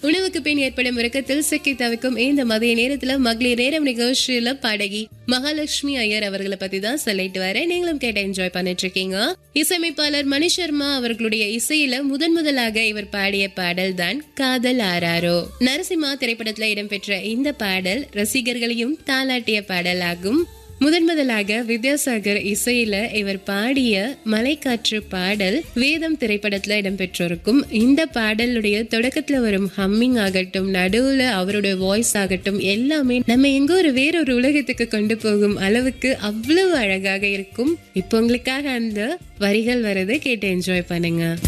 உணவுக்கு பின் ஏற்படும் உறக்கத்தில் சிக்கி தவிக்கும் இந்த மதிய நேரத்துல மகளிர் நேரம் நிகழ்ச்சியில பாடகி மகாலட்சுமி ஐயர் அவர்களை பத்தி தான் சொல்லிட்டு வரேன் நீங்களும் கேட்ட என்ஜாய் பண்ணிட்டு இருக்கீங்க இசையமைப்பாளர் மணி சர்மா அவர்களுடைய இசையில முதன் முதலாக இவர் பாடிய பாடல் தான் காதல் ஆராரோ நரசிம்மா திரைப்படத்துல இடம்பெற்ற இந்த பாடல் ரசிகர்களையும் தாளாட்டிய பாடலாகும் முதன் முதலாக வித்யாசாகர் இசையில இவர் பாடிய மலைக்காற்று பாடல் வேதம் திரைப்படத்துல இடம்பெற்றிருக்கும் இந்த பாடலுடைய தொடக்கத்துல வரும் ஹம்மிங் ஆகட்டும் நடுவுல அவருடைய வாய்ஸ் ஆகட்டும் எல்லாமே நம்ம எங்க ஒரு வேறொரு உலகத்துக்கு கொண்டு போகும் அளவுக்கு அவ்வளவு அழகாக இருக்கும் இப்போ உங்களுக்காக அந்த வரிகள் வரதை கேட்டு என்ஜாய் பண்ணுங்க